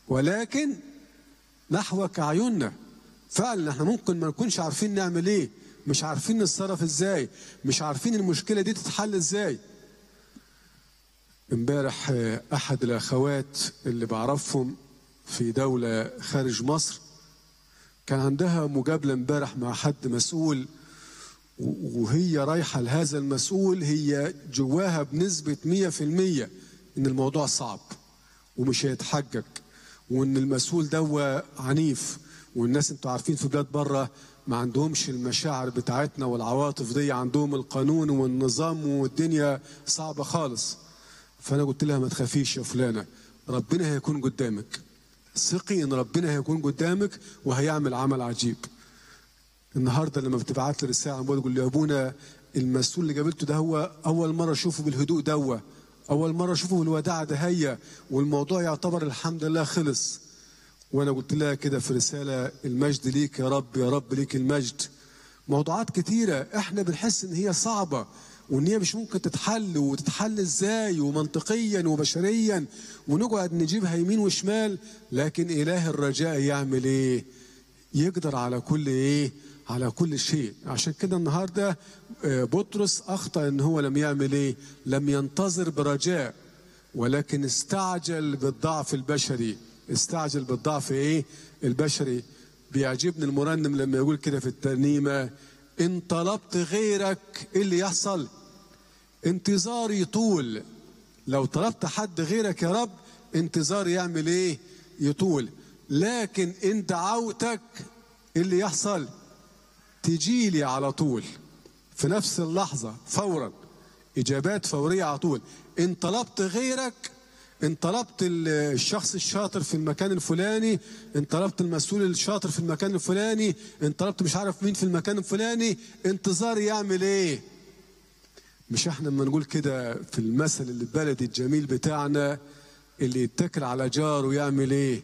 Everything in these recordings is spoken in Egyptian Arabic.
ولكن نحوك اعيننا فعلا احنا ممكن ما نكونش عارفين نعمل ايه مش عارفين نتصرف ازاي مش عارفين المشكله دي تتحل ازاي امبارح آه، احد الاخوات اللي بعرفهم في دوله خارج مصر كان عندها مقابله امبارح مع حد مسؤول و- وهي رايحه لهذا المسؤول هي جواها بنسبه 100% ان الموضوع صعب ومش هيتحجج وان المسؤول ده عنيف والناس انتوا عارفين في بلاد بره ما عندهمش المشاعر بتاعتنا والعواطف دي عندهم القانون والنظام والدنيا صعبه خالص فانا قلت لها ما تخافيش يا فلانه ربنا هيكون قدامك ثقي ان ربنا هيكون قدامك وهيعمل عمل عجيب النهارده لما بتبعت لي رساله عمال تقول لي يا ابونا المسؤول اللي قابلته ده هو اول مره اشوفه بالهدوء دوا اول مره اشوفه بالوداعه ده هي والموضوع يعتبر الحمد لله خلص وانا قلت لها كده في رساله المجد ليك يا رب يا رب ليك المجد موضوعات كتيره احنا بنحس ان هي صعبه وان هي مش ممكن تتحل وتتحل ازاي ومنطقيا وبشريا ونقعد نجيبها يمين وشمال لكن اله الرجاء يعمل ايه يقدر على كل ايه على كل شيء عشان كده النهارده آه، بطرس اخطا ان هو لم يعمل ايه لم ينتظر برجاء ولكن استعجل بالضعف البشري استعجل بالضعف ايه البشري بيعجبني المرنم لما يقول كده في الترنيمه ان طلبت غيرك ايه اللي يحصل انتظاري يطول لو طلبت حد غيرك يا رب انتظاري يعمل ايه يطول لكن ان دعوتك إيه اللي يحصل تجي لي على طول في نفس اللحظة فورا إجابات فورية على طول إن طلبت غيرك إن طلبت ال- الشخص الشاطر في المكان الفلاني إن طلبت المسؤول الشاطر في المكان الفلاني إن طلبت مش عارف مين في المكان الفلاني انتظاري يعمل إيه مش احنا لما نقول كده في المثل البلدي الجميل بتاعنا اللي يتكل على جاره يعمل ايه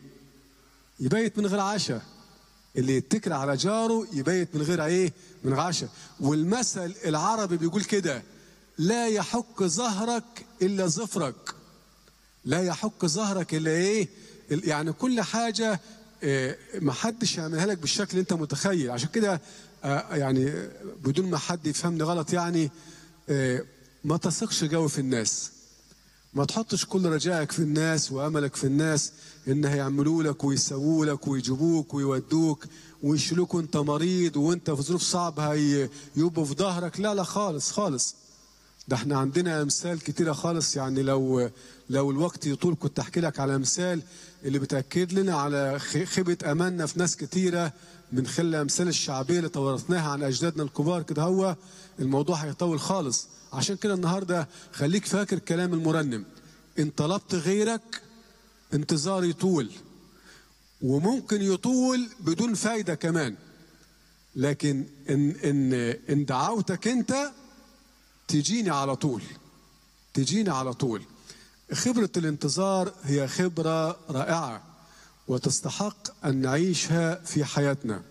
يبيت من غير عشاء اللي يتكل على جاره يبيت من غير ايه من غير عشاء والمثل العربي بيقول كده لا يحك ظهرك الا ظفرك لا يحك ظهرك الا ايه ال- يعني كل حاجه آه، ما حدش يعملها لك بالشكل اللي انت متخيل عشان كده آه، يعني بدون ما حد يفهمني غلط يعني آه، ما تثقش جو في الناس ما تحطش كل رجائك في الناس واملك في الناس ان هيعملوا لك ويسووا لك ويجيبوك ويودوك ويشيلوك وانت مريض وانت في ظروف صعبه هي- يبقوا في ظهرك لا لا خالص خالص ده احنا عندنا امثال كتيره خالص يعني لو لو الوقت يطول كنت احكي لك على امثال اللي بتاكد لنا على خ- خيبه اماننا في ناس كتيره من خلال الامثال الشعبيه اللي توارثناها عن اجدادنا الكبار كده هو الموضوع هيطول خالص عشان كده النهارده خليك فاكر كلام المرنم ان طلبت غيرك انتظار يطول وممكن يطول بدون فايده كمان لكن ان ان ان دعوتك انت تجيني على طول تجيني على طول خبرة الانتظار هي خبرة رائعة وتستحق أن نعيشها في حياتنا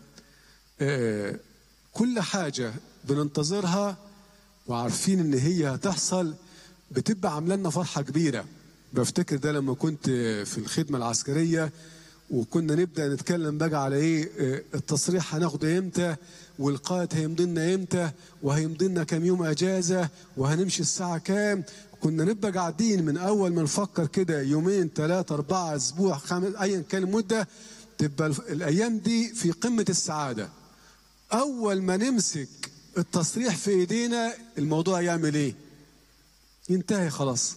آه، كل حاجة بننتظرها وعارفين إن هي هتحصل بتبقى عاملة لنا فرحة كبيرة بفتكر ده لما كنت في الخدمة العسكرية وكنا نبدا نتكلم بقى على ايه آه، التصريح هناخده امتى والقائد هيمضي لنا امتى وهيمضي لنا كام يوم اجازه وهنمشي الساعه كام كنا نبقى قاعدين من اول ما نفكر كده يومين ثلاثه اربعه اسبوع خمس ايا كان المده تبقى الف- الايام دي في قمه السعاده اول ما نمسك التصريح في ايدينا الموضوع يعمل ايه ينتهي خلاص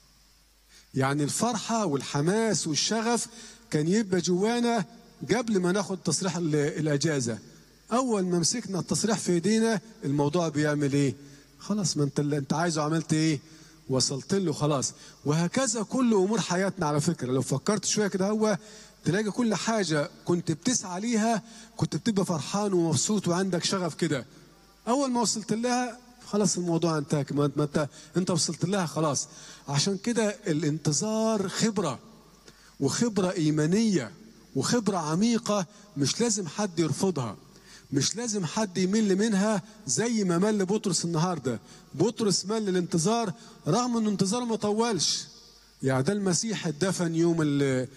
يعني الفرحة والحماس والشغف كان يبقى جوانا قبل ما ناخد تصريح ال- الأجازة أول ما مسكنا التصريح في إيدينا الموضوع بيعمل إيه خلاص ما أنت اللي أنت عايزه عملت إيه وصلت له خلاص وهكذا كل أمور حياتنا على فكرة لو فكرت شوية كده هو تلاقي كل حاجة كنت بتسعى ليها كنت بتبقى فرحان ومبسوط وعندك شغف كده اول ما وصلت لها خلاص الموضوع انتهى ما ما انت انت وصلت لها خلاص عشان كده الانتظار خبره وخبره ايمانيه وخبره عميقه مش لازم حد يرفضها مش لازم حد يمل منها زي ما مل بطرس النهارده بطرس مل الانتظار رغم ان الانتظار ما طولش يعني ده المسيح اتدفن يوم ال-